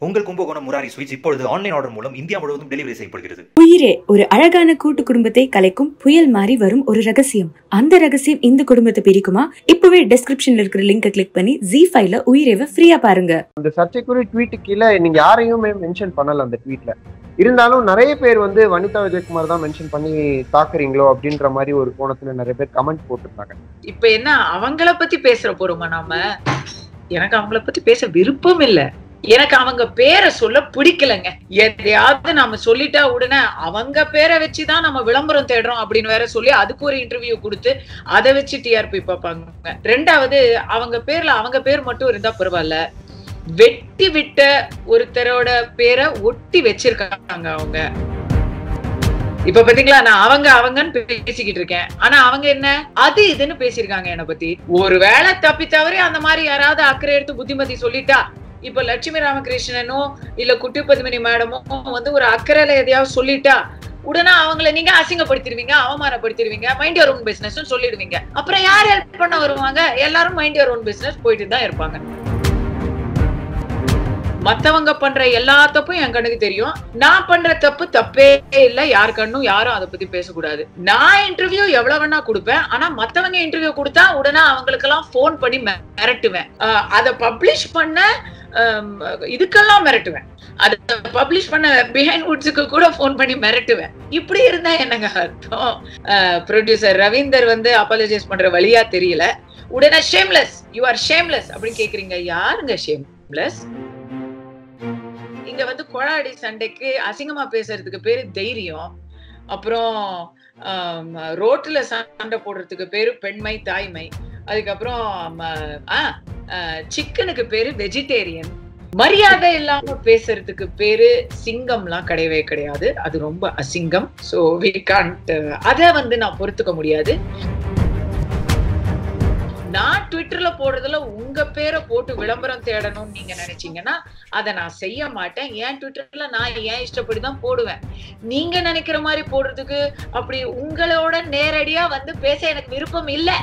உங்கள் கும்பகோணம் முராரி ஸ்வீட்ஸ் இப்பொழுது online order மூலம் இந்தியா முழுவதும் டெலிவரி செய்யப்படுகிறது உயிரே ஒரு அழகான கூட்டு குடும்பத்தை கலைக்கும் புயல் மாறி வரும் ஒரு ரகசியம் அந்த ரகசியம் இந்த குடும்பத்தை பிரிக்குமா இப்பவே டிஸ்கிரிப்ஷன்ல இருக்கிற லிங்கை கிளிக் பண்ணி ஜி ஃபைவ்ல உயிரேவை ஃப்ரீயா பாருங்க அந்த சர்ச்சைக்குரிய ட்வீட்டு கீழே நீங்க யாரையுமே மென்ஷன் பண்ணல அந்த ட்வீட்ல இருந்தாலும் நிறைய பேர் வந்து வனிதா விஜயகுமார் தான் மென்ஷன் பண்ணி தாக்குறீங்களோ அப்படின்ற மாதிரி ஒரு கோணத்துல நிறைய பேர் கமெண்ட் போட்டிருந்தாங்க இப்ப என்ன அவங்கள பத்தி பேசுற போறோமா நாம எனக்கு அவங்கள பத்தி பேச விருப்பம் இல்ல எனக்கு அவங்க பேரை சொல்ல பிடிக்கலங்க எதையாவது நாம சொல்லிட்டா உடனே அவங்க பேரை வச்சுதான் நம்ம விளம்பரம் தேடுறோம் அப்படின்னு வேற சொல்லி அதுக்கு ஒரு இன்டர்வியூ கொடுத்து அதை வச்சு டிஆர்பி பார்ப்பாங்க ரெண்டாவது அவங்க பேர்ல அவங்க பேர் மட்டும் இருந்தா பரவாயில்ல வெட்டி விட்ட ஒருத்தரோட பேரை ஒட்டி வச்சிருக்காங்க அவங்க இப்ப பாத்தீங்களா நான் அவங்க அவங்கன்னு பேசிக்கிட்டு இருக்கேன் ஆனா அவங்க என்ன அது இதுன்னு பேசியிருக்காங்க என்ன பத்தி ஒருவேளை தப்பி தவறி அந்த மாதிரி யாராவது அக்கறை எடுத்து புத்திமதி சொல்லிட்டா இப்ப லட்சுமி ராமகிருஷ்ணனும் இல்ல குட்டி பத்மினி மேடமும் வந்து ஒரு அக்கறையில எதையாவது சொல்லிட்டா உடனே அவங்கள நீங்க அசிங்கப்படுத்திடுவீங்க அவமானப்படுத்திடுவீங்க மைண்ட் யோர் ஓன் பிசினஸ் சொல்லிடுவீங்க அப்புறம் யார் ஹெல்ப் பண்ண வருவாங்க எல்லாரும் மைண்ட் யோர் ஓன் பிசினஸ் போயிட்டு தான் இருப்பாங்க மத்தவங்க பண்ற எல்லா தப்பும் என் கண்ணுக்கு தெரியும் நான் பண்ற தப்பு தப்பே இல்ல யார் கண்ணும் யாரும் அதை பத்தி பேசக்கூடாது நான் இன்டர்வியூ எவ்வளவு வேணா கொடுப்பேன் ஆனா மத்தவங்க இன்டர்வியூ கொடுத்தா உடனே அவங்களுக்கு எல்லாம் போன் பண்ணி மிரட்டுவேன் ஆஹ் அதை பப்ளிஷ் பண்ண ஆம், இதுக்கெல்லாம் மிரட்டுவேன் அதை பப்ளிஷ் பண்ண பிஹைண்ட் வுட்ஸுக்கு கூட ஃபோன் பண்ணி மிரட்டுவேன் இப்படி இருந்தா என்னங்க அர்த்தம் ப்ரொடியூசர் ரவீந்தர் வந்து அப்பாலஜைஸ் பண்ற வழியா தெரியல உடனே ஷேம்லெஸ் யூ ஆர் ஷேம்லெஸ் அப்படின்னு கேக்குறீங்க யாருங்க ஷேம்லெஸ் இங்க வந்து கொழாடி சண்டைக்கு அசிங்கமா பேசுறதுக்கு பேரு தைரியம் அப்புறம் ஆம், ரோட்ல சண்டை போடுறதுக்கு பேரு பெண்மை தாய்மை அதுக்கப்புறம் சிக்கனுக்கு பேரு வெஜிடேரியன் மரியாதை இல்லாம பேசுறதுக்கு பேரு சிங்கம்லாம் கிடையவே கிடையாது அது ரொம்ப அசிங்கம் சோ வி கான்ட் அத வந்து நான் பொறுத்துக்க முடியாது நான் ட்விட்டர்ல போடுறதுல உங்க பேரை போட்டு விளம்பரம் தேடணும்னு நீங்க நினைச்சீங்கன்னா அதை நான் செய்ய மாட்டேன் என் ட்விட்டர்ல நான் ஏன் இஷ்டப்படி தான் போடுவேன் நீங்க நினைக்கிற மாதிரி போடுறதுக்கு அப்படி உங்களோட நேரடியா வந்து பேச எனக்கு விருப்பம் இல்ல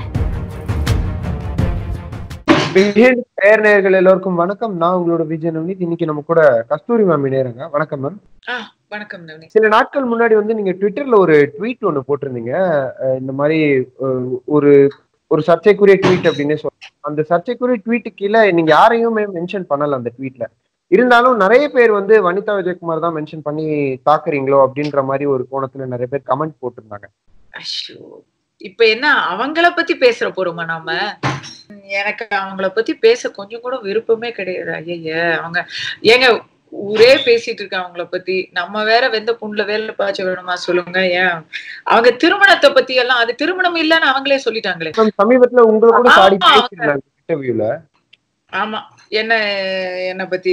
Behind பெயர் நேயர்கள் எல்லோருக்கும் வணக்கம் நான் உங்களோட விஜய் நவனித் இன்னைக்கு நம்ம கூட கஸ்தூரி மேம் நேருங்க வணக்கம் மேம் வணக்கம் நவனி சில நாட்கள் முன்னாடி வந்து நீங்க ட்விட்டர்ல ஒரு ட்வீட் ஒண்ணு போட்டிருந்தீங்க அஹ் இந்த மாதிரி அஹ், ஒரு ஒரு சர்ச்சைக்குரிய ட்வீட் அப்படின்னே சொல்றேன் அந்த சர்ச்சைக்குரிய ட்வீட்டு கீழே நீங்க யாரையுமே மென்ஷன் பண்ணல அந்த ட்வீட்ல இருந்தாலும் நிறைய பேர் வந்து வனிதா விஜயகுமார் தான் மென்ஷன் பண்ணி தாக்குறீங்களோ அப்படின்ற மாதிரி ஒரு கோணத்துல நிறைய பேர் கமெண்ட் போட்டிருந்தாங்க ஐயோ இப்ப என்ன அவங்கள பத்தி பேசுற போறோமா நாம எனக்கு அவங்கள பத்தி பேச கொஞ்சம் கூட விருப்பமே கிடையாது ஐய அவங்க ஏங்க ஊரே பேசிட்டு இருக்க அவங்கள பத்தி நம்ம வேற வெந்த புண்ணுல வேலை பாய்ச்ச வேணுமா சொல்லுங்க ஏன் அவங்க திருமணத்தை பத்தி எல்லாம் அது திருமணம் இல்லைன்னு அவங்களே சொல்லிட்டாங்களே மேம் சமீபத்துல உங்களை கூட சாடி ஆமா, பேசியிருந்தாங்க இன்டர்வியூல ஆமா என்ன என்ன பத்தி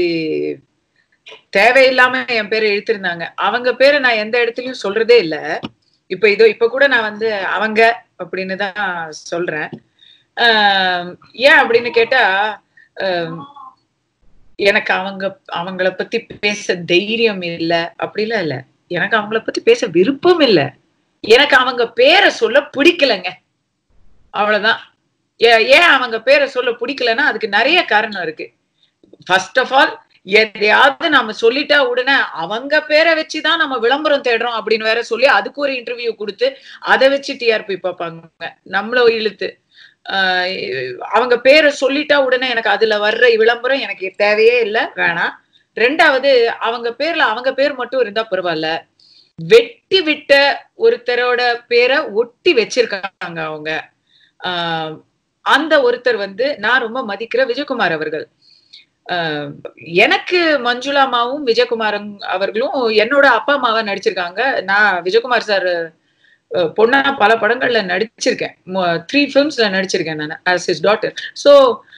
தேவையில்லாம என் பேரை இழுத்திருந்தாங்க அவங்க பேரை நான் எந்த இடத்துலயும் சொல்றதே இல்ல இப்ப இதோ இப்ப கூட நான் வந்து அவங்க அப்படின்னு தான் சொல்றேன் ஆஹ் ஏன் அப்படின்னு கேட்டா ஆஹ் எனக்கு அவங்க அவங்கள பத்தி பேச தைரியம் இல்ல அப்படிலாம் இல்ல எனக்கு அவங்கள பத்தி பேச விருப்பம் இல்ல எனக்கு அவங்க பேரை சொல்ல பிடிக்கலங்க அவ்வளவுதான் ஏ- ஏன் அவங்க பேரை சொல்ல பிடிக்கலன்னா அதுக்கு நிறைய காரணம் இருக்கு ஃபர்ஸ்ட் ஆஃப் ஆல் எதையாவது நாம சொல்லிட்டா உடனே அவங்க பேரை வச்சுதான் நம்ம விளம்பரம் தேடுறோம் அப்படின்னு வேற சொல்லி அதுக்கு ஒரு இன்டர்வியூ கொடுத்து அதை வச்சு டிஆர்பி பார்ப்பாங்க நம்மள இழுத்து ஆஹ் அவங்க பேரை சொல்லிட்டா உடனே எனக்கு அதுல வர்ற விளம்பரம் எனக்கு தேவையே இல்லை வேணாம் ரெண்டாவது அவங்க பேர்ல அவங்க பேர் மட்டும் இருந்தா பரவாயில்ல வெட்டி விட்ட ஒருத்தரோட பேரை ஒட்டி வச்சிருக்காங்க அவங்க ஆஹ் அந்த ஒருத்தர் வந்து நான் ரொம்ப மதிக்கிற விஜயகுமார் அவர்கள் ஆஹ் எனக்கு மஞ்சுளாமாவும் விஜயகுமாரும் அவர்களும் என்னோட அப்பா அம்மாவா நடிச்சிருக்காங்க நான் விஜயகுமார் சார் பொண்ணா பல படங்கள்ல நடிச்சிருக்கேன் த்ரீ ஃபிலிம்ஸ்ல நடிச்சிருக்கேன் நான் ஆஸ் இஸ் டாட்டர் ஸோ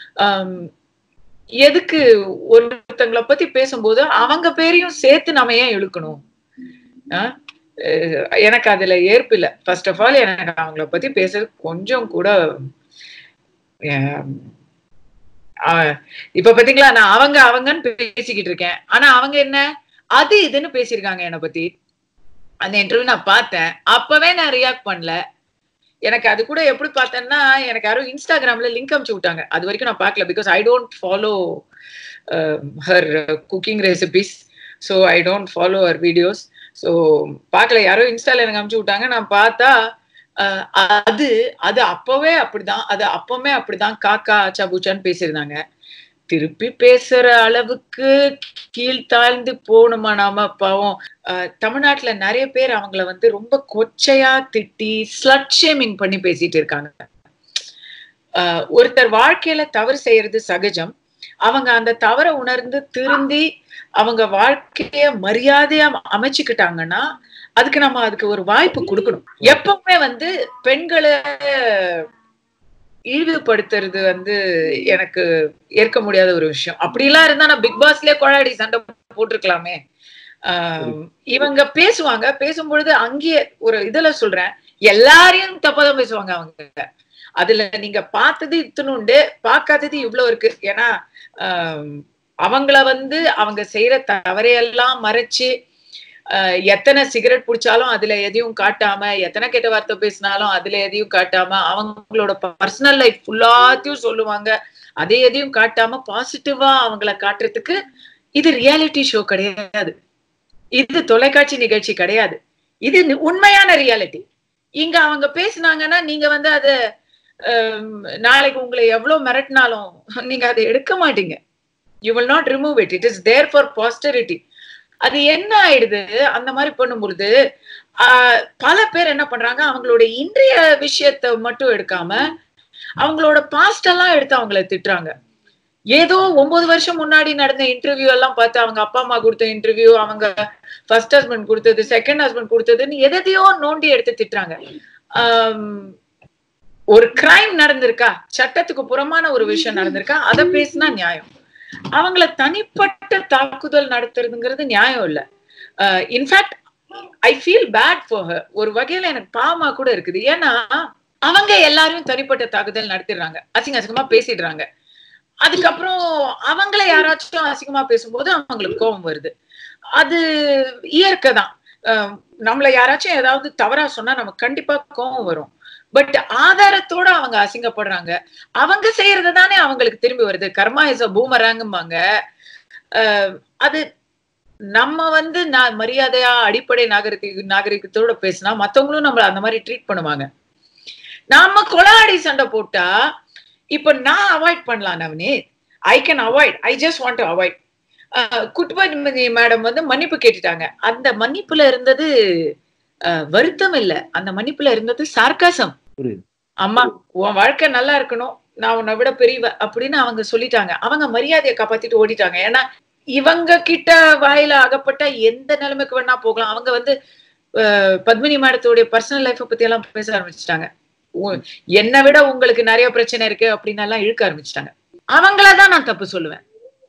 எதுக்கு ஒருத்தங்களை பத்தி பேசும்போது அவங்க பேரையும் சேர்த்து நம்ம ஏன் இழுக்கணும் ஆஹ் அஹ் எனக்கு அதுல ஏற்பு இல்லை ஃபர்ஸ்ட் ஆஃப் ஆல் எனக்கு அவங்கள பத்தி பேசுறது கொஞ்சம் கூட அஹ் ஆஹ் இப்ப பாத்தீங்களா நான் அவங்க அவங்கன்னு பேசிக்கிட்டு இருக்கேன் ஆனா அவங்க என்ன அது இதுன்னு பேசியிருக்காங்க என்னை பத்தி அந்த இன்டர்வியூ நான் பார்த்தேன் அப்பவே நான் ரியாக்ட் பண்ணல எனக்கு அது கூட எப்படி பார்த்தேன்னா எனக்கு யாரும் இன்ஸ்டாகிராம்ல லிங்க் அமுச்சு விட்டாங்க அது வரைக்கும் நான் பார்க்கல because I don't follow her cooking recipes so I don't follow her videos so பார்க்கல யாரோ இன்ஸ்டால எனக்கு அனுப்பிச்சு விட்டாங்க நான் பார்த்தா அஹ், அது அது அப்பவே அப்படிதான் அது அப்பவுமே அப்படிதான் காக்கா ஆச்சா பூச்சான்னு பேசியிருந்தாங்க திருப்பி பேசுற அளவுக்கு கீழ்த்தாழ்ந்து போகணுமா நாம பாவம் அஹ், தமிழ்நாட்டுல நிறைய பேர் அவங்கள வந்து ரொம்ப கொச்சையா திட்டி ஸ்லட் ஷேமிங் பண்ணி பேசிட்டு இருக்காங்க அஹ், ஒருத்தர் வாழ்க்கையில தவறு செய்யறது சகஜம் அவங்க அந்த தவறை உணர்ந்து திருந்தி அவங்க வாழ்க்கைய மரியாதையா அமைச்சுக்கிட்டாங்கன்னா அதுக்கு நம்ம அதுக்கு ஒரு வாய்ப்பு கொடுக்கணும் எப்பவுமே வந்து பெண்களை இழிவுபடுத்துறது வந்து எனக்கு ஏற்க முடியாத ஒரு விஷயம் அப்படிலாம் இருந்தா நான் பிக் பாஸ்லயே கொழாடி சண்டை போட்டிருக்கலாமே ஆஹ் இவங்க பேசுவாங்க பேசும்பொழுது அங்கேயே ஒரு இதுல சொல்றேன் எல்லாரையும் தப்பாதான் பேசுவாங்க அவங்க அதுல நீங்க பார்த்தது இத்தனுண்டு பார்க்காதது இவ்வளவு இருக்கு ஏன்னா ஆஹ் அவங்கள வந்து அவங்க செய்யற தவறையெல்லாம் மறைச்சு ஆஹ் எத்தனை சிகரெட் பிடிச்சாலும் அதுல எதையும் காட்டாம எத்தனை கெட்ட வார்த்தை பேசினாலும் அதுல எதையும் காட்டாம அவங்களோட பர்சனல் லைஃப் ஃபுல்லாத்தையும் சொல்லுவாங்க அதை எதையும் காட்டாம பாசிட்டிவா அவங்கள காட்டுறதுக்கு இது ரியாலிட்டி ஷோ கிடையாது இது தொலைக்காட்சி நிகழ்ச்சி கிடையாது இது நி- உண்மையான ரியாலிட்டி இங்க அவங்க பேசுனாங்கன்னா நீங்க வந்து அத ஹம், நாளைக்கு உங்களை எவ்வளவு மிரட்டினாலும் நீங்க அதை எடுக்க மாட்டீங்க you will not remove it it is there for posterity அது என்ன ஆயிடுது அந்த மாதிரி பண்ணும்பொழுது ஆஹ், பல பேர் என்ன பண்றாங்க அவங்களோட இன்றைய விஷயத்தை மட்டும் எடுக்காம அவங்களோட பாஸ்ட் எல்லாம் எடுத்து அவங்கள திட்டுறாங்க ஏதோ ஒன்பது வருஷம் முன்னாடி நடந்த இன்டர்வியூ எல்லாம் பார்த்து அவங்க அப்பா அம்மா கொடுத்த இன்டர்வியூ அவங்க ஃபர்ஸ்ட் ஹஸ்பண்ட் கொடுத்தது செகண்ட் ஹஸ்பண்ட் கொடுத்ததுன்னு எதையோ நோண்டி எடுத்து திட்டுறாங்க ஆம், ஒரு கிரைம் நடந்திருக்கா சட்டத்துக்கு புறமான ஒரு விஷயம் நடந்திருக்கா அதை பேசினா நியாயம் அவங்கள தனிப்பட்ட தாக்குதல் நடத்துறதுங்கிறது நியாயம் இல்ல in fact I feel bad for her ஒரு வகையில எனக்கு பாவமா கூட இருக்குது ஏன்னா அவங்க எல்லாரையும் தனிப்பட்ட தாக்குதல் நடத்திடுறாங்க அசிங்க அசிங்கமா பேசிடுறாங்க அதுக்கப்புறம் அவங்கள யாராச்சும் அசிங்கமா பேசும்போது அவங்களுக்கு கோபம் வருது அது இயற்கை தான் அஹ் நம்மள யாராச்சும் ஏதாவது தவறா சொன்னா நமக்கு கண்டிப்பா கோபம் வரும் பட் ஆதாரத்தோட அவங்க அசிங்கப்படுறாங்க அவங்க செய்யறது தானே அவங்களுக்கு திரும்பி வருது கர்மா இஸ் அ பூமராங்கும்பாங்க அஹ் அது நம்ம வந்து நான் மரியாதையா அடிப்படை நாகரிக நாகரிகத்தோட பேசினா மத்தவங்களும் நம்மள அந்த மாதிரி ட்ரீட் பண்ணுவாங்க நாம கொலாடி சண்டை போட்டா இப்ப நான் அவாய்ட் பண்ணலாம் நவனி I can avoid I just want to avoid குட்பதி மேடம் வந்து மன்னிப்பு கேட்டுட்டாங்க அந்த மன்னிப்புல இருந்தது அஹ், வருத்தம் இல்ல அந்த மன்னிப்புல இருந்தது சார்காசம் புரியுது. அம்மா உன் வாழ்க்கை நல்லா இருக்கணும் நான் உன்னை விட பெரியவ அப்படின்னு அவங்க சொல்லிட்டாங்க அவங்க மரியாதையை காப்பாத்திட்டு ஓடிட்டாங்க ஏன்னா இவங்க கிட்ட வாயில அகப்பட்ட எந்த நிலைமைக்கு வேணா போகலாம் அவங்க வந்து அஹ், பத்மினி மேடத்தோடைய பர்சனல் லைஃப பத்தி எல்லாம் பேச ஆரம்பிச்சிட்டாங்க என்னை விட உங்களுக்கு நிறைய பிரச்சனை இருக்கு அப்படின்னு எல்லாம் இழுக்க ஆரம்பிச்சிட்டாங்க அவங்களதான் நான் தப்பு சொல்லுவேன்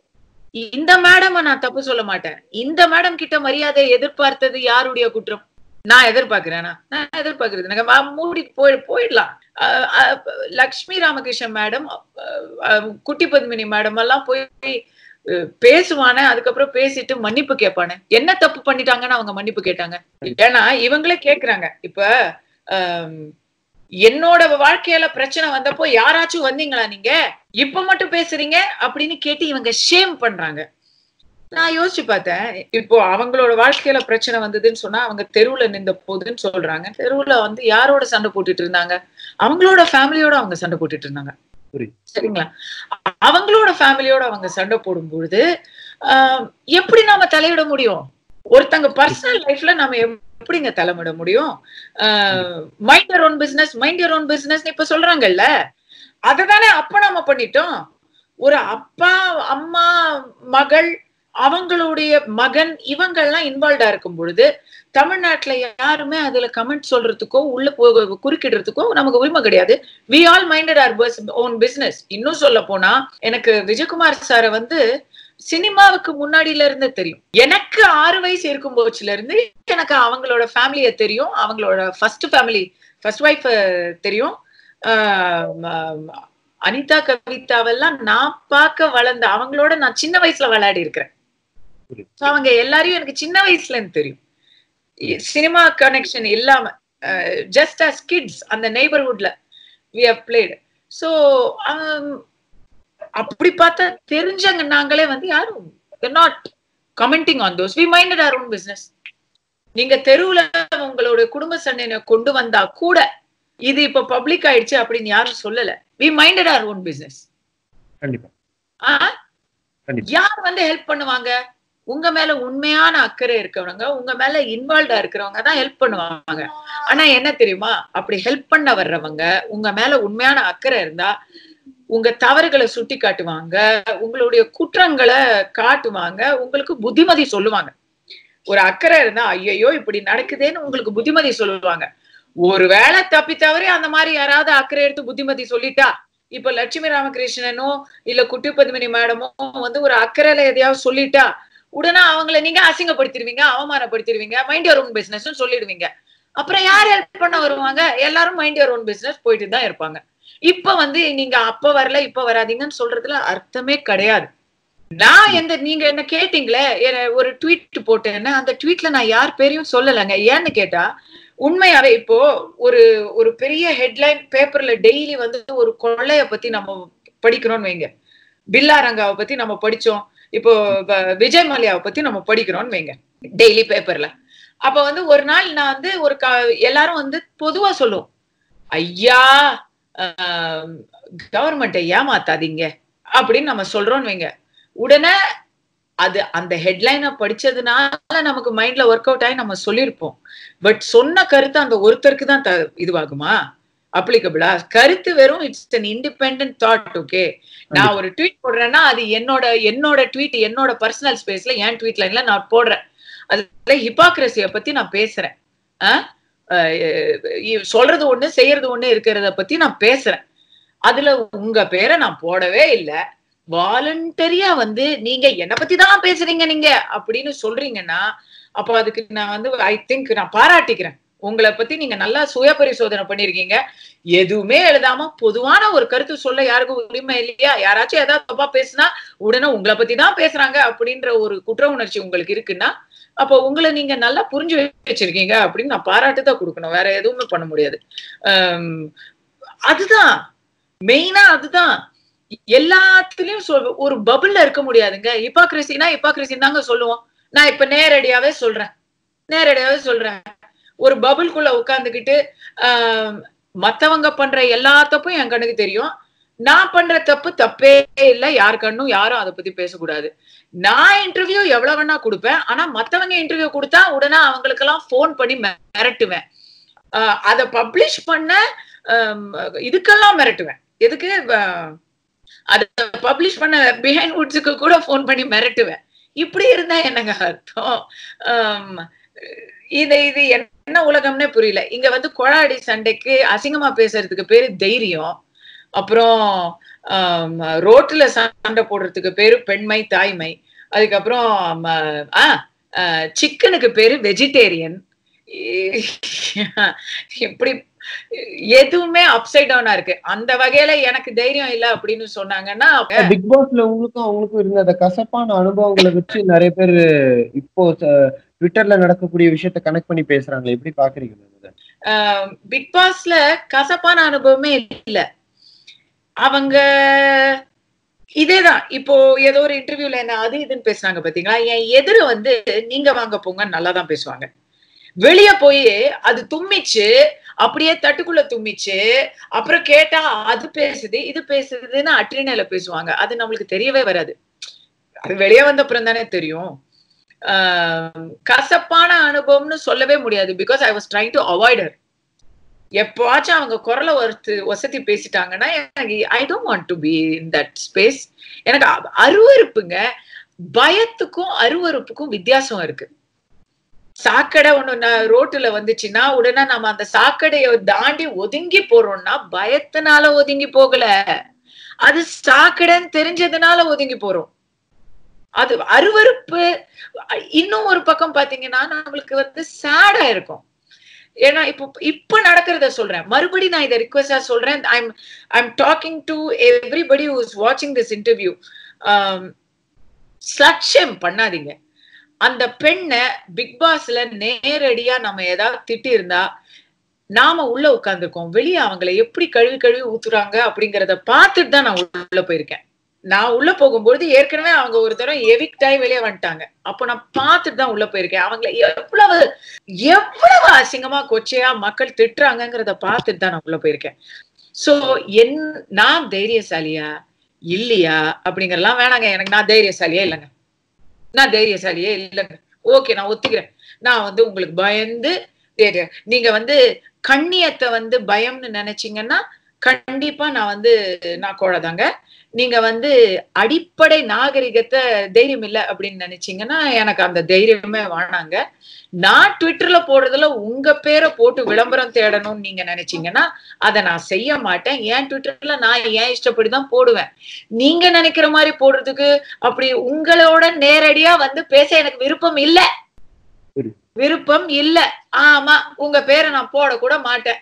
இந்த மேடம் நான் தப்பு சொல்ல மாட்டேன் இந்த மேடம் கிட்ட மரியாதை எதிர்பார்த்தது யாருடைய குற்றம் நான் எதிர்பார்க்கிறேனா நான் எதிர்பார்க்கறது எனக்கு வா- மூடிட்டு போய் போயிடலாம் அஹ் அஹ் லக்ஷ்மி ராமகிருஷ்ணன் மேடம் குட்டி பத்மினி மேடம் எல்லாம் போய் அஹ் பேசுவானே அதுக்கப்புறம் பேசிட்டு மன்னிப்பு கேட்பானே என்ன தப்பு பண்ணிட்டாங்கன்னு அவங்க மன்னிப்பு கேட்டாங்க ஏன்னா இவங்களே கேக்குறாங்க இப்ப ஆம், என்னோட வாழ்க்கையில பிரச்சனை வந்தப்போ யாராச்சும் வந்தீங்களா நீங்க இப்ப மட்டும் பேசுறீங்க அப்படின்னு கேட்டு இவங்க ஷேம் பண்றாங்க நான் யோசிச்சு பார்த்தேன் இப்போ அவங்களோட வாழ்க்கையில பிரச்சனை வந்ததுன்னு சொன்னா அவங்க தெருவுல நின்ற போதுன்னு சொல்றாங்க தெருவுல வந்து யாரோட சண்டை போட்டுட்டு இருந்தாங்க அவங்களோட ஃபேமிலியோட அவங்க சண்டை போட்டுட்டு இருந்தாங்க புரியுது. சரிங்களா அ- அவங்களோட ஃபேமிலியோட அவங்க சண்டை போடும்பொழுது ஆஹ், எப்படி நாம தலையிட முடியும் ஒருத்தங்க பர்சனல் லைஃப்ல நாம எப்படிங்க தலைமிட முடியும் mind your own business mind your own business இப்ப சொல்றாங்கல்ல அததானே அப்ப நாம பண்ணிட்டோம் ஒரு அப்பா அம்மா மகள் அவங்களுடைய மகன் இவங்கெல்லாம் இன்வால்வ்டா இருக்கும் பொழுது தமிழ்நாட்டுல யாருமே அதுல கமெண்ட் சொல்றதுக்கோ உள்ள போ- குறுக்கிடுறதுக்கோ நமக்கு உரிமை கிடையாது we all minded our own business இன்னும் சொல்ல போனா எனக்கு விஜயகுமார் சாரை வந்து சினிமாவுக்கு முன்னாடில இருந்தே தெரியும் எனக்கு ஆறு வயசு இருக்கும் போச்சுல இருந்து எனக்கு அவங்களோட ஃபேமிலிய தெரியும் அவங்களோட ஃபர்ஸ்ட் ஃபேமிலி ஃபர்ஸ்ட் ஒய்ஃப் தெரியும் ஆஹ் ம- அனிதா கவிதாவெல்லாம் நான் பார்க்க வளர்ந்த அவங்களோட நான் சின்ன வயசுல விளையாடி இருக்கிறேன் புரியுது. So அவங்க எல்லாரையும் எனக்கு சின்ன வயசுல இருந்து தெரியும் சினிமா கனெக்ஷன் இல்லாம ஜஸ்ட் அஸ் கிட்ஸ் அந்த நெய்பர்ஹுட்ல வி ஹவ் பிளேட் ஸோ அப்படி பார்த்தா தெரிஞ்சங்க நாங்களே வந்து யாரும் not commenting on those we minded our own business நீங்க தெருவுல உங்களோட குடும்ப சண்டையை கொண்டு வந்தா கூட இது இப்ப பப்ளிக் ஆயிடுச்சு அப்படின்னு யாரும் சொல்லல we minded our own business கண்டிப்பா ஆஹ் கண்டிப்பா. யார் வந்து ஹெல்ப் பண்ணுவாங்க உங்க மேல உண்மையான அக்கறை இருக்கிறவங்க உங்க மேல இன்வால்வ்டா இருக்கிறவங்க தான் ஹெல்ப் பண்ணுவாங்க ஆனா என்ன தெரியுமா அப்படி ஹெல்ப் பண்ண வர்றவங்க உங்க மேல உண்மையான அக்கறை இருந்தா உங்க தவறுகளை சுட்டி காட்டுவாங்க உங்களுடைய குற்றங்களை காட்டுவாங்க உங்களுக்கு புத்திமதி சொல்லுவாங்க ஒரு அக்கறை இருந்தா ஐயையோ இப்படி நடக்குதேன்னு உங்களுக்கு புத்திமதி சொல்லுவாங்க ஒருவேளை தப்பி தவறி அந்த மாதிரி யாராவது அக்கறை எடுத்து புத்திமதி சொல்லிட்டா இப்ப லட்சுமி ராமகிருஷ்ணனோ இல்ல குட்டி பத்மினி மேடமோ வந்து ஒரு அக்கறையில எதையாவது சொல்லிட்டா உடனே அவங்கள நீங்க அசிங்கப்படுத்திடுவீங்க அவமானப்படுத்திடுவீங்க மைண்ட் யோர் ஓன் பிசினஸ் சொல்லிடுவீங்க அப்புறம் யார் ஹெல்ப் பண்ண வருவாங்க எல்லாரும் மைண்ட் யோர் ஓன் பிசினஸ் போயிட்டு தான் இருப்பாங்க இப்ப வந்து நீங்க அப்ப வரல இப்ப வராதீங்கன்னு சொல்றதுல அர்த்தமே கிடையாது நான் எந்த நீங்க என்ன கேட்டீங்களே என்ன- ஒரு ட்வீட் போட்டேன்னா அந்த ட்வீட்ல நான் யார் பேரையும் சொல்லலைங்க ஏன்னு கேட்டா உண்மையாவே இப்போ ஒரு ஒரு பெரிய ஹெட்லைன் பேப்பர்ல டெய்லி வந்து ஒரு கொள்ளைய பத்தி நம்ம படிக்கிறோம்னு வைங்க பில்லா ரங்காவை பத்தி நம்ம படிச்சோம் இப்போ வ- விஜய் மல்யாவை பத்தி நம்ம படிக்கிறோம்னு வைங்க டெய்லி பேப்பர்ல அப்ப வந்து ஒரு நாள் நான் வந்து ஒரு க- எல்லாரும் வந்து பொதுவா சொல்லுவோம் ஐயா கவர்மெண்ட்டை ஏமாத்தாதீங்க அப்படின்னு நம்ம சொல்றோம்னு வைங்க உடனே அது அந்த ஹெட்லைனை படிச்சதுனால நமக்கு மைண்ட்ல ஒர்க் அவுட் ஆகி நம்ம சொல்லியிருப்போம் பட் சொன்ன கருத்து அந்த ஒருத்தருக்கு தான் த- இதுவாகுமா அப்ளிகபிளா கருத்து வெறும் it's an independent thought okay நான் ஒரு ட்வீட் போடுறேன்னா அது என்னோட என்னோட ட்வீட் என்னோட பர்சனல் ஸ்பேஸ்ல என் ட்வீட் லைன்ல நான் போடுறேன் அதுல ஹிபாக்ரஸிய பத்தி நான் பேசுறேன் ஆ? அஹ் இ- சொல்றது ஒண்ணு செய்யறது ஒண்ணு இருக்கிறத பத்தி நான் பேசுறேன் அதுல உங்க பேரை நான் போடவே இல்ல வாலண்டரியா வந்து நீங்க என்ன பத்தி தான் பேசுறீங்க நீங்க அப்படின்னு சொல்றீங்கன்னா அப்ப அதுக்கு நான் வந்து ஐ திங்க் நான் பாராட்டிக்கிறேன் உங்களை பத்தி நீங்க நல்லா சுய பரிசோதனை பண்ணிருக்கீங்க எதுவுமே எழுதாம பொதுவான ஒரு கருத்து சொல்ல யாருக்கும் உரிமை இல்லையா யாராச்சும் ஏதாவது தப்பா பேசினா உடனே உங்களை பத்தி தான் பேசுறாங்க அப்படின்ற ஒரு குற்ற உணர்ச்சி உங்களுக்கு இருக்குன்னா அப்போ உங்களை நீங்க நல்லா புரிஞ்சு வச்சிருக்கீங்க அப்படின்னு நான் பாராட்டு தான் கொடுக்கணும் வேற எதுவுமே பண்ண முடியாது ஆம், அதுதான் மெயினா அதுதான் எல்லாத்துலயும் சொல் ஒரு பபுள்ல இருக்க முடியாதுங்க ஹிப்பாக்ரசினா ஹிப்பாக்ரசின்னு தாங்க சொல்லுவோம் நான் இப்ப நேரடியாவே சொல்றேன் நேரடியாவே சொல்றேன் ஒரு பபுள்குள்ள உட்காந்துக்கிட்டு மத்தவங்க பண்ற எல்லா தப்பும் என் கண்ணுக்கு தெரியும் நான் பண்ற தப்பு தப்பே இல்ல யார் கண்ணும் யாரும் அதை பத்தி பேசக்கூடாது நான் இன்டர்வியூ எவ்வளவு வேணா கொடுப்பேன் ஆனா மத்தவங்க இன்டர்வியூ கொடுத்தா உடனே அவங்களுக்கெல்லாம் ஃபோன் பண்ணி மிரட்டுவேன் ஆஹ் அதை பப்ளிஷ் பண்ண ஆம், இதுக்கெல்லாம் மிரட்டுவேன் எதுக்கு ஆஹ் அதை பப்ளிஷ் பண்ண பிஹைண்ட் வுட்ஸுக்கு கூட ஃபோன் பண்ணி மிரட்டுவேன் இப்படி இருந்தா என்னங்க அர்த்தம் ஆம், இது இது என்ன உலகம்னே புரியல இங்க வந்து கொழாடி சண்டைக்கு அசிங்கமா பேசுறதுக்கு பேரு தைரியம் அப்புறம் ஆம், ரோட்ல சண்டை போடுறதுக்கு பேரு பெண்மை தாய்மை அதுக்கப்புறம் ம- ஆ சிக்கனுக்கு பேரு வெஜிடேரியன் எப்படி எதுவுமே அப்சைட் டவுனா இருக்கு அந்த வகையில எனக்கு தைரியம் இல்ல அப்படின்னு சொன்னாங்கன்னா பிக் பாஸ்ல உங்களுக்கும் அவங்களுக்கும் இருந்த அந்த கசப்பான அனுபவங்களை வச்சு நிறைய பேர் இப்போ ச- ட்விட்டர்ல நடக்கக்கூடிய விஷயத்த கனெக்ட் பண்ணி பேசுறாங்களே எப்படி பாக்குறீங்க ma'am இத? பிக் பாஸ்ல கசப்பான அனுபவமே இல்ல அவங்க இதேதான் இப்போ ஏதோ ஒரு இன்டர்வியூல என்ன அது இதுன்னு பேசுனாங்க பாத்தீங்களா என் எதிர வந்து நீங்க வாங்க போங்க நல்லா தான் பேசுவாங்க வெளிய போய் அது தும்மிச்சு அப்படியே தட்டுக்குள்ள தும்மிச்சு அப்புறம் கேட்டா அது பேசுது இது பேசுதுன்னு அட்ரினையில பேசுவாங்க அது நம்மளுக்கு தெரியவே வராது அது வெளியே வந்த அப்புறம் தானே தெரியும் ஆஹ் கசப்பான அனுபவம்னு சொல்லவே முடியாது because I was trying to avoid எப்பவாச்சும் அவங்க குரலை ஒருத்து ஒசத்தி பேசிட்டாங்கன்னா எனக்கு I don't want to be in that space எனக்கு அ- அருவருப்புங்க பயத்துக்கும் அருவருப்புக்கும் வித்தியாசம் இருக்கு சாக்கடை ஒண்ணு ந- ரோட்டுல வந்துச்சுன்னா உடனே நம்ம அந்த சாக்கடையை தாண்டி ஒதுங்கி போறோம்னா பயத்தினால ஒதுங்கி போகல அது சாக்கடைன்னு தெரிஞ்சதுனால ஒதுங்கி போறோம் அது அருவருப்பு அ- இன்னும் ஒரு பக்கம் பாத்தீங்கன்னா நம்மளுக்கு வந்து சேடா இருக்கும் ஏன்னா இப்போ இப்ப நடக்கிறத சொல்றேன் மறுபடியும் நான் இதை ரிக்வெஸ்டா சொல்றேன் I'm I'm talking to everybody who's வாட்சிங் திஸ் இன்டர்வியூ ஸ்லட்சம் பண்ணாதீங்க அந்த பெண்ணை பிக் பாஸ்ல நேரடியா நம்ம ஏதாவது திட்டி இருந்தா நாம உள்ள உட்கார்ந்துருக்கோம் வெளியே அவங்கள எப்படி கழுவி கழுவி ஊத்துறாங்க அப்படிங்கறத பார்த்துட்டு தான் நான் உள்ள போயிருக்கேன் நான் உள்ள போகும்போது ஏற்கனவே அவங்க ஒரு தரம் எவிக்ட் ஆகி வெளியே வந்துட்டாங்க அப்ப நான் பார்த்துட்டு தான் உள்ள போயிருக்கேன் அவங்கள எவ்வளவு எவ்வளவு அசிங்கமா கொச்சையா மக்கள் திட்டுறாங்கங்கிறத பார்த்துட்டு தான் நான் உள்ள போயிருக்கேன் சோ என் நான் தைரியசாலியா இல்லையா அப்படிங்கறலாம் வேணாங்க எனக்கு நான் தைரியசாலியா இல்லைங்க நான் தைரியசாலியே இல்லைங்க ஓகே நான் ஒத்துக்கிறேன் நான் வந்து உங்களுக்கு பயந்து தைரிய- நீங்க வந்து கண்ணியத்தை வந்து பயம்னு நினைச்சீங்கன்னா கண்டிப்பா நான் வந்து நான் கோழதாங்க நீங்க வந்து அடிப்படை நாகரிகத்தை தைரியம் இல்லை அப்படின்னு நினைச்சீங்கன்னா எனக்கு அந்த தைரியமே வேணாங்க நான் ட்விட்டர்ல போடுறதுல உங்க பேரை போட்டு விளம்பரம் தேடணும்னு நீங்க நினைச்சீங்கன்னா அதை நான் செய்ய மாட்டேன் ஏன் ட்விட்டர்ல நான் ஏன் இஷ்டப்படி தான் போடுவேன் நீங்க நினைக்கிற மாதிரி போடுறதுக்கு அப்படி உங்களோட நேரடியா வந்து பேச எனக்கு விருப்பம் இல்ல சரி. விருப்பம் இல்ல ஆமா உங்க பேரை நான் போட கூட மாட்டேன்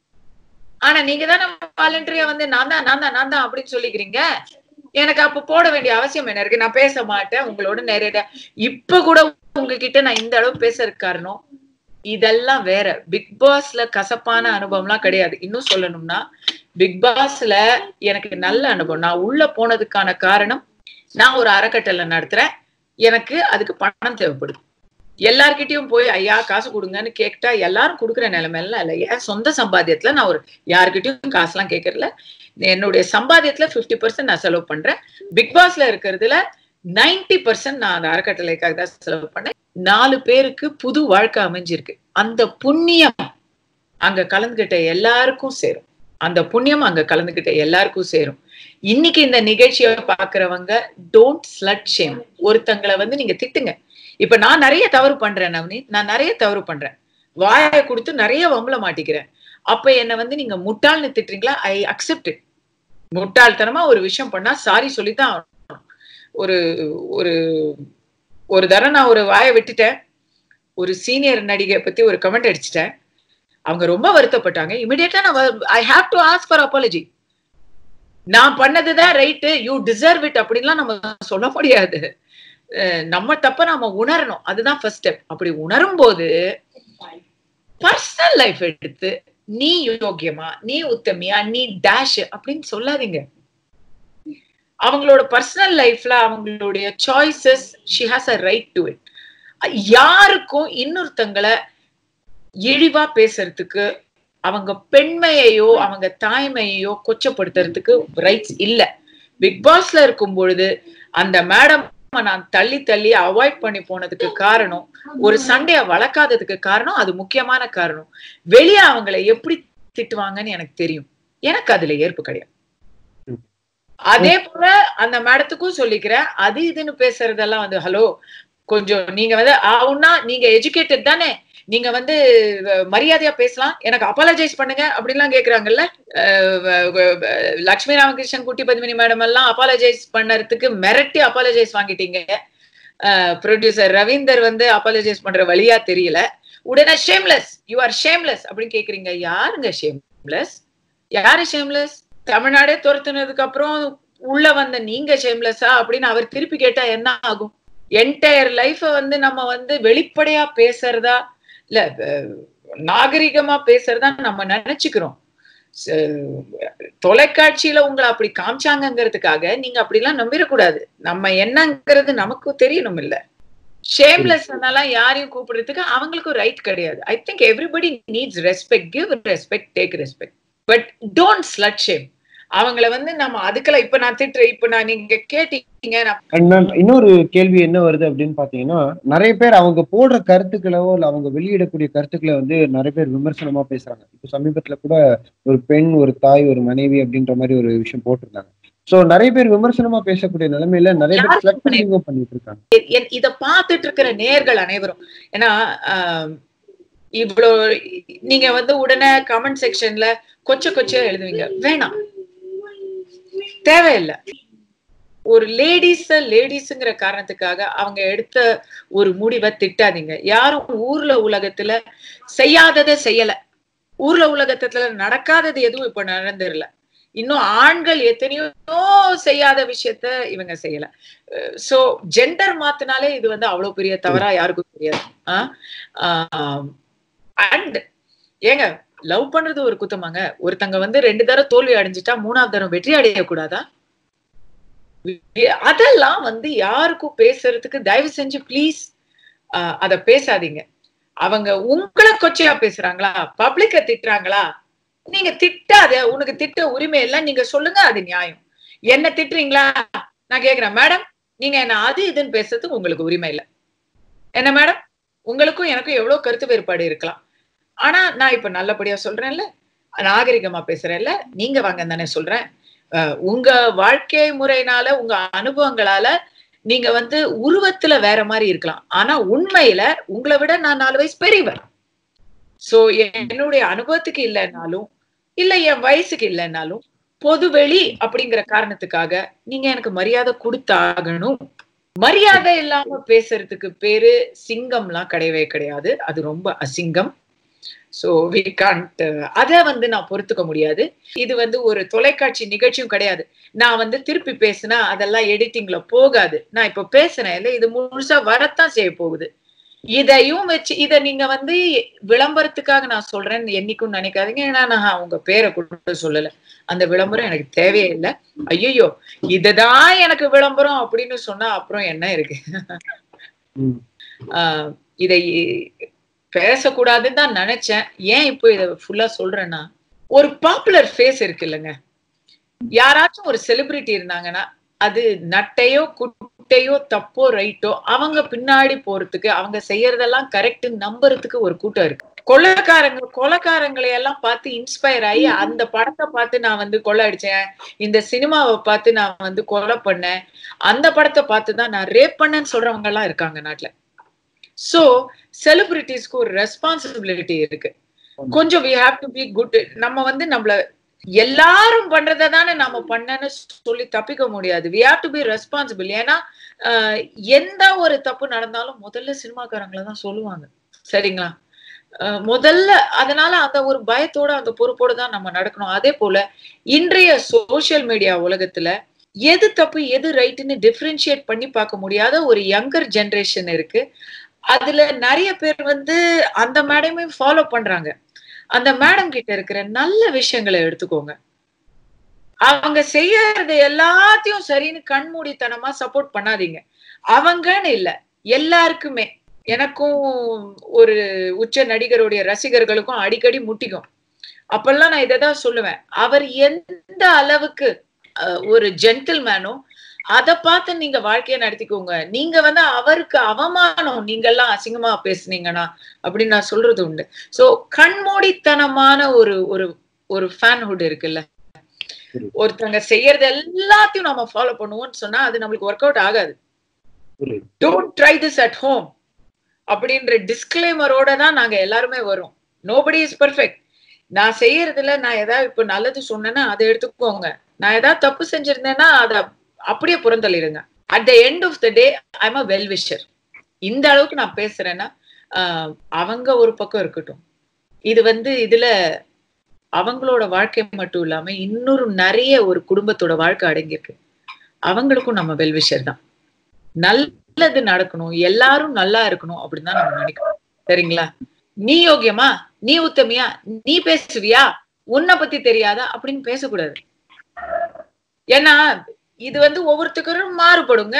ஆனா நீங்க தானே வாலண்டரியா வந்து நான் தான் நான் தான் நான் தான் அப்படின்னு சொல்லிக்கிறீங்க எனக்கு அப்ப போட வேண்டிய அவசியம் என்ன இருக்கு நான் பேச மாட்டேன் உங்களோட நேரடியா இப்ப கூட உங்ககிட்ட நான் இந்த அளவு பேசுறதுக்கு காரணம் இதெல்லாம் வேற பிக் பாஸ்ல கசப்பான அனுபவம்லாம் கிடையாது இன்னும் சொல்லணும்னா பிக் பாஸ்ல எனக்கு நல்ல அனுபவம் நான் உள்ள போனதுக்கான காரணம் நான் ஒரு அறக்கட்டளை நடத்துறேன் எனக்கு அதுக்கு பணம் தேவைப்படுது எல்லார்கிட்டயும் போய் ஐயா காசு கொடுங்கன்னு கேட்டா எல்லாரும் கொடுக்குற நிலைமையில இல்ல என் சொந்த சம்பாத்தியத்துல நான் ஒரு யாருக்கிட்டயும் காசுலாம் கேட்கறல என்னுடைய சம்பாத்தியத்துல 50% பர்சன்ட் நான் செலவு பண்றேன் பிக் பாஸ்ல இருக்கிறதுல 90% பர்சன்ட் நான் அந்த அறக்கட்டளைக்காக தான் செலவு பண்ணேன் நாலு பேருக்கு புது வாழ்க்கை அமைஞ்சிருக்கு அந்த புண்ணியம் அங்க கலந்துகிட்ட எல்லாருக்கும் சேரும் அந்த புண்ணியம் அங்க கலந்துகிட்ட எல்லாருக்கும் சேரும் இன்னைக்கு இந்த நிகழ்ச்சியை பாக்குறவங்க டோன்ட் ஸ்லட் ஷேம் ஒருத்தங்களை வந்து நீங்க திட்டுங்க இப்ப நான் நிறைய தவறு பண்றேன் நவனி நான் நிறைய தவறு பண்றேன் வாயை கொடுத்து நிறைய வம்பல மாட்டிக்கிறேன் அப்ப என்ன வந்து நீங்க முட்டாள்னு திட்டுறீங்களா ஐ அக்செப்ட் முட்டாள்தனமா ஒரு விஷயம் பண்ணா சாரி சொல்லித்தான் ஆகணும். ஒரு ஒரு ஒரு தடவை நான் ஒரு வாயை விட்டுட்டேன் ஒரு சீனியர் நடிகை பத்தி ஒரு கமெண்ட் அடிச்சிட்டேன் அவங்க ரொம்ப வருத்தப்பட்டாங்க இமிடியேட்டா நான் I have to ask for apology நான் பண்ணதுதான் ரைட்டு யூ டிசர்வ் இட் அப்படின்லாம் நம்ம சொல்ல முடியாது அஹ் நம்ம தப்ப நாம உணரணும் அதுதான் ஃபர்ஸ்ட் ஸ்டெப் அப்படி உணரும் போது பர்சனல் லைஃப் எடுத்து நீ யோக்கியமா நீ உத்தமியா நீ டேஷ் அப்படின்னு சொல்லாதீங்க அவங்களோட பர்சனல் லைஃப்ல அவங்களுடைய choices she has a right to it யாருக்கும் இன்னொருத்தங்களை இழிவா பேசுறதுக்கு அவங்க பெண்மையையோ அவங்க தாய்மையையோ கொச்சப்படுத்துறதுக்கு ரைட்ஸ் இல்ல பிக் பாஸ்ல இருக்கும் பொழுது அந்த மேடம் நான் தள்ளி தள்ளி அவாய்ட் பண்ணி போனதுக்கு காரணம் ஒரு சண்டைய வளர்க்காததுக்கு காரணம் அது முக்கியமான காரணம் வெளியே அவங்களை எப்படி திட்டுவாங்கன்னு எனக்கு தெரியும் எனக்கு அதுல ஏற்பு கிடையாது அதே போல அந்த மேடத்துக்கும் சொல்லிக்கிறேன் அது இதுன்னு பேசுறதெல்லாம் வந்து ஹலோ கொஞ்சம் நீங்க வந்து ஆவுன்னா நீங்க எஜுகேட்டட் தானே நீங்க வந்து அஹ், மரியாதையா பேசலாம் எனக்கு அப்பாலஜைஸ் பண்ணுங்க அப்படின்லாம் கேக்குறாங்கல்ல அஹ், வ- வ- வ- லட்சுமி ராமகிருஷ்ணன் குட்டி பத்மினி மேடம் எல்லாம் அப்பாலஜைஸ் பண்ணறதுக்கு மிரட்டி அப்பாலஜைஸ் வாங்கிட்டீங்க ப்ரொடியூசர் ரவீந்தர் வந்து அப்பாலஜைஸ் பண்ற வழியா தெரியல உடனே ஷேம்லெஸ் யூ ஆர் ஷேம்லெஸ் அப்படின்னு கேக்குறீங்க யாருங்க ஷேம்லெஸ் யாரு ஷேம்லெஸ் தமிழ்நாடே துரத்துனதுக்கு அப்புறம் உள்ள வந்த நீங்க ஷேம்லெஸ்ஸா அப்படின்னு அவர் திருப்பி கேட்டா என்ன ஆகும் என்டையர் லைஃப வந்து நம்ம வந்து வெளிப்படையா பேசுறதா இல்ல அஹ், நாகரிகமா பேசுறதா நம்ம நினைச்சுக்கிறோம் ச- தொலைக்காட்சியில உங்களை அப்படி காமிச்சாங்கங்கிறதுக்காக நீங்க அப்படிலாம் நம்பிடக்கூடாது நம்ம என்னங்கிறது நமக்கு தெரியணும் இல்ல ஷேம்லெஸ் யாரையும் கூப்பிடுறதுக்கு அவங்களுக்கும் ரைட் கிடையாது I think everybody needs respect give respect take respect but don't slut shame அவங்கள வந்து நம்ம அதுக்கெல்லாம் இப்ப நான் திட்டுறேன் இப்ப நான் நீங்க கேட்டீங்க நான் அண்ட் மேம் இன்னொரு கேள்வி என்ன வருது அப்படின்னு பாத்தீங்கன்னா நிறைய பேர் அவங்க போடுற கருத்துக்களோ இல்ல அவங்க வெளியிடக்கூடிய கருத்துக்களை வந்து நிறைய பேர் விமர்சனமா பேசுறாங்க இப்போ சமீபத்துல கூட ஒரு பெண் ஒரு தாய் ஒரு மனைவி அப்படின்ற மாதிரி ஒரு விஷயம் போட்டிருந்தாங்க சோ நிறைய பேர் விமர்சனமா பேசக்கூடிய நிலைமையில நிறைய பேர் யாருக்கு ஸ்லட்டிங்கும் பண்ணிட்டு இருக்காங்க எ- இத பார்த்துட்டு இருக்கிற நேர்கள் அனைவரும் ஏன்னா ஆஹ், இவ்வளோ நீங்க வந்து உடனே கமெண்ட் செக்ஷன்ல கொச்ச கொச்ச எழுதுவீங்க வேணாம் தேவையில்லை ஒரு லேடிஸ் லேடிஸ்ங்கிற காரணத்துக்காக அவங்க எடுத்த ஒரு முடிவை திட்டாதீங்க யாரும் ஊர்ல உலகத்துல செய்யாததை செய்யல ஊர்ல உலகத்துல நடக்காதது எதுவும் இப்ப நடந்துடல இன்னும் ஆண்கள் எத்தனையோ செய்யாத விஷயத்த இவங்க செய்யல சோ ஜெண்டர் மாத்தினாலே இது வந்து அவ்வளவு பெரிய தவறா யாருக்கும் தெரியாது அண்ட் ஏங்க லவ் பண்றது ஒரு குத்தமாங்க ஒருத்தங்க வந்து ரெண்டு தடவை தோல்வி அடைஞ்சிட்டா மூணாவது தடவை வெற்றி அடைய கூடாதா அதெல்லாம் வந்து யாருக்கும் பேசுறதுக்கு தயவு செஞ்சு ப்ளீஸ் அத பேசாதீங்க அவங்க உங்களை கொச்சையா பேசுறாங்களா பப்ளிக்க திட்டுறாங்களா நீங்க திட்டாத உனக்கு திட்ட உரிமை எல்லாம் நீங்க சொல்லுங்க அது நியாயம் என்ன திட்டுறீங்களா நான் கேக்குறேன் மேடம் நீங்க என்ன அது இதுன்னு பேசுறதுக்கு உங்களுக்கு உரிமை இல்லை என்ன மேடம் உங்களுக்கும் எனக்கும் எவ்வளவு கருத்து வேறுபாடு இருக்கலாம் ஆனா நான் இப்ப நல்லபடியா சொல்றேன்ல நாகரிகமா பேசுறேன்ல நீங்க வாங்க தானே சொல்றேன் உங்க வாழ்க்கை முறையினால உங்க அனுபவங்களால நீங்க வந்து உருவத்துல வேற மாதிரி இருக்கலாம் ஆனா உண்மையில உங்களை விட நான் நாலு வயசு பெரியவர் சோ என்னுடைய அனுபவத்துக்கு இல்லைன்னாலும் இல்ல என் வயசுக்கு இல்லைன்னாலும் பொதுவெளி அப்படிங்கிற காரணத்துக்காக நீங்க எனக்கு மரியாதை கொடுத்தாகணும் மரியாதை இல்லாம பேசுறதுக்கு பேரு சிங்கம்லாம் கிடையவே கிடையாது அது ரொம்ப அசிங்கம் சோ வி கான்ட் அத வந்து நான் பொறுத்துக்க முடியாது இது வந்து ஒரு தொலைக்காட்சி நிகழ்ச்சியும் கிடையாது நான் வந்து திருப்பி பேசினா அதெல்லாம் எடிட்டிங்ல போகாது நான் இப்ப பேசுறேன் இல்ல இது முழுசா வரத்தான் செய்ய போகுது இதையும் வச்சு இத நீங்க வந்து விளம்பரத்துக்காக நான் சொல்றேன்னு என்னைக்கும் நினைக்காதீங்க ஏன்னா நான் உங்க பேரை கூட சொல்லல அந்த விளம்பரம் எனக்கு தேவையே இல்லை ஐயோ இதுதான் எனக்கு விளம்பரம் அப்படின்னு சொன்னா அப்புறம் என்ன இருக்கு ஆஹ் இதை பேசக்கூடாதுன்னு தான் நினைச்சேன் ஏன் இப்போ இத ஃபுல்லா சொல்றேன்னா ஒரு பாப்புலர் ஃபேஸ் இருக்கு இல்லைங்க யாராச்சும் ஒரு செலிபிரிட்டி இருந்தாங்கன்னா அது நட்டையோ குட்டையோ தப்போ ரைட்டோ அவங்க பின்னாடி போறதுக்கு அவங்க செய்யறதெல்லாம் கரெக்ட் நம்புறதுக்கு ஒரு கூட்டம் இருக்கு கொலைக்காரங்க கொலைக்காரங்களை எல்லாம் பார்த்து இன்ஸ்பயர் ஆகி அந்த படத்தை பார்த்து நான் வந்து கொலை அடிச்சேன் இந்த சினிமாவை பார்த்து நான் வந்து கொலை பண்ணேன் அந்த படத்தை பார்த்து தான் நான் ரேப் பண்ணேன்னு சொல்றவங்க எல்லாம் இருக்காங்க நாட்டுல சோ செலிபிரிட்டிஸ்க்கு ஒரு ரெஸ்பான்சிபிலிட்டி இருக்கு கொஞ்சம் we have to be good நம்ம வந்து நம்மள எல்லாரும் பண்றதை தானே நம்ம பண்ணன்னு சொல்லி தப்பிக்க முடியாது we have to be responsible ஏன்னா எந்த ஒரு தப்பு நடந்தாலும் முதல்ல சினிமாக்காரங்களை தான் சொல்லுவாங்க சரிங்களா முதல்ல அதனால அந்த ஒரு பயத்தோட அந்த பொறுப்போட தான் நம்ம நடக்கணும் அதே போல இன்றைய சோசியல் மீடியா உலகத்துல எது தப்பு எது ரைட்டுன்னு டிஃப்ரென்ஷியேட் பண்ணி பார்க்க முடியாத ஒரு யங்கர் ஜென்ரேஷன் இருக்கு அதுல நிறைய பேர் வந்து அந்த மேடமே ஃபாலோ பண்றாங்க அந்த மேடம் கிட்ட இருக்கிற நல்ல விஷயங்களை எடுத்துக்கோங்க அவங்க செய்யறது எல்லாத்தையும் சரின்னு கண்மூடித்தனமா சப்போர்ட் பண்ணாதீங்க அவங்கன்னு இல்ல எல்லாருக்குமே எனக்கும் ஒரு உச்ச நடிகருடைய ரசிகர்களுக்கும் அடிக்கடி முட்டிக்கும் அப்பெல்லாம் நான் இதை தான் சொல்லுவேன் அவர் எந்த அளவுக்கு ஒரு ஜென்டில்மேனோ அதை பார்த்து நீங்க வாழ்க்கைய நடத்திக்கோங்க நீங்க வந்து அவருக்கு அவமானம் நீங்க எல்லாம் அசிங்கமா பேசுனீங்கன்னா அப்படின்னு நான் சொல்றது உண்டு சோ கண்மூடித்தனமான ஒரு ஒரு ஒரு ஃபேன்ஹுட் இருக்குல்ல ஒருத்தங்க செய்யறது எல்லாத்தையும் நம்ம ஃபாலோ பண்ணுவோம்னு சொன்னா அது நம்மளுக்கு ஒர்க் அவுட் ஆகாது don't try this at home அப்படின்ற டிஸ்கிளைமரோட தான் நாங்க எல்லாருமே வரோம் நோபடி இஸ் பர்ஃபெக்ட் நான் செய்யறதுல நான் ஏதாவது இப்ப நல்லது சொன்னேன்னா அதை எடுத்துக்கோங்க நான் ஏதாவது தப்பு செஞ்சிருந்தேன்னா அதை அப்படியே புறந்தள்ளிடுங்க at the end of the day I'm a well wisher இந்த அளவுக்கு நான் பேசுறேன்னா அவங்க ஒரு பக்கம் இருக்கட்டும் இது வந்து இதுல அவங்களோட வாழ்க்கை மட்டும் இல்லாம இன்னொரு நிறைய ஒரு குடும்பத்தோட வாழ்க்கை அடங்கியிருக்கு அவங்களுக்கும் நம்ம வெல்விஷர் தான் நல்லது நடக்கணும் எல்லாரும் நல்லா இருக்கணும் அப்படின்னு தான் நம்ம நினைக்கணும் சரிங்களா நீ யோகியமா நீ உத்தமியா நீ பேசுவியா உன்னை பத்தி தெரியாதா அப்படின்னு பேசக்கூடாது ஏன்னா இது வந்து ஒவ்வொருத்தருக்கும் மாறுபடுங்க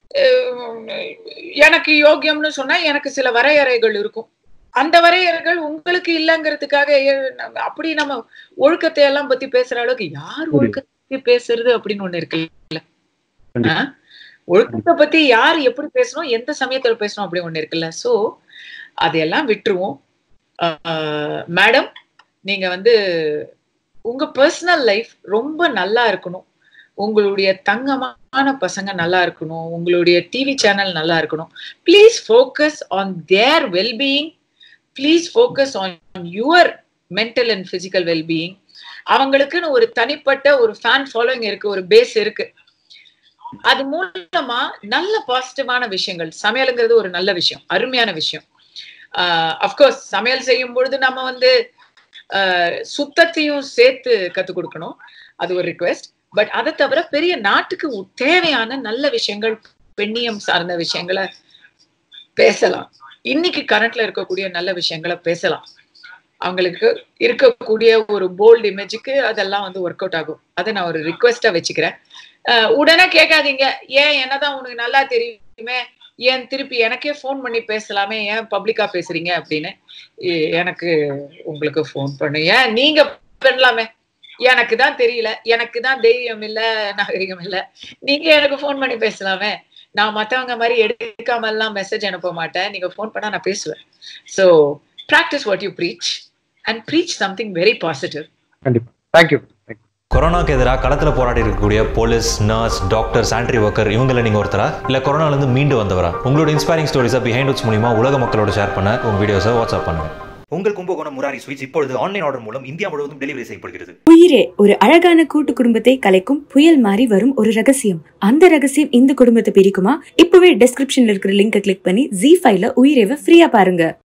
எனக்கு யோகியம்னு சொன்னா எனக்கு சில வரையறைகள் இருக்கும் அந்த வரையறைகள் உங்களுக்கு இல்லைங்கிறதுக்காக அப்படி நம்ம ஒழுக்கத்தை எல்லாம் பத்தி பேசுற அளவுக்கு யார் ஒழுக்கத்தை பத்தி பேசுறது அப்படின்னு ஒண்ணு இருக்குல்ல ஒழுக்கத்தை பத்தி யார் எப்படி பேசணும் எந்த சமயத்துல பேசணும் அப்படி ஒண்ணு இருக்குல்ல சோ அதையெல்லாம் விட்டுருவோம் மேடம் நீங்க வந்து உங்க பர்சனல் லைஃப் ரொம்ப நல்லா இருக்கணும் உங்களுடைய தங்கமான பசங்க நல்லா இருக்கணும் உங்களுடைய டிவி சேனல் நல்லா இருக்கணும் please focus on their wellbeing please focus on your mental and physical wellbeing அவங்களுக்குன்னு ஒரு தனிப்பட்ட ஒரு ஃபேன் ஃபாலோயிங் இருக்கு ஒரு பேஸ் இருக்கு அது மூலமா நல்ல பாசிட்டிவான விஷயங்கள் சமையலுங்கிறது ஒரு நல்ல விஷயம் அருமையான விஷயம் அஃப்கோர்ஸ் சமையல் செய்யும் பொழுது நம்ம வந்து சுத்தத்தையும் சேர்த்து கத்துக் கொடுக்கணும் அது ஒரு ரிக்வெஸ்ட் பட் அதை தவிர பெரிய நாட்டுக்கு தேவையான நல்ல விஷயங்கள் பெண்ணியம் சார்ந்த விஷயங்களை பேசலாம் இன்னைக்கு கரண்ட்ல இருக்கக்கூடிய நல்ல விஷயங்களை பேசலாம் அவங்களுக்கு இருக்கக்கூடிய ஒரு போல்டு இமேஜுக்கு அதெல்லாம் வந்து ஒர்க் அவுட் ஆகும் அதை நான் ஒரு ரிக்வெஸ்டா வச்சுக்கிறேன் அஹ் உடனே கேட்காதீங்க ஏன் என்னதான் உனக்கு நல்லா தெரியுமே ஏன் திருப்பி எனக்கே ஃபோன் பண்ணி பேசலாமே ஏன் பப்ளிக்கா பேசுறீங்க அப்படின்னு எ- எனக்கு உங்களுக்கு ஃபோன் பண்ணு ஏன் நீங்க பண்ணலாமே எனக்கு தான் தெரியல எனக்கு தான் தைரியம் இல்ல நாகரிகம் இல்ல நீங்க எனக்கு ஃபோன் பண்ணி பேசலாமே நான் மத்தவங்க மாதிரி எடுக்காம எல்லாம் மெசேஜ் அனுப்ப மாட்டேன் நீங்க ஃபோன் பண்ணா நான் பேசுவேன் so practice what you preach and preach something very positive கண்டிப்பா தேங்க்யூ கொரோனாக்கு எதிராக களத்தில் போராடி இருக்கக்கூடிய police nurse doctor sanitary worker இவங்கள நீங்கள் ஒருத்தரா இல்லை கொரோனாலேருந்து மீண்டு வந்தவரா உங்களோட இன்ஸ்பைரிங் ஸ்டோரிஸை பிஹைண்ட் உட்ஸ் மூலியமா உலக மக்களோட ஷேர் பண்ண உங்கள் வீடியோஸை வாட்ஸ்அப் பண்ணுங்க உங்கள் கும்பகோணம் முராரி ஸ்வீட்ஸ் இப்பொழுது ஆன்லைன் ஆர்டர் மூலம் இந்தியா முழுவதும் டெலிவரி செய்யப்படுகிறது உயிரே ஒரு அழகான கூட்டு குடும்பத்தை கலைக்கும் புயல் மாறி வரும் ஒரு ரகசியம் அந்த ரகசியம் இந்த குடும்பத்தை பிரிக்குமா இப்பவே டெஸ்கிரிப்ஷன்ல இருக்கிற லிங்கை கிளிக் பண்ணி ஜி ஃபைவ்ல உயிரேவை ஃப்ரீயா பாருங்க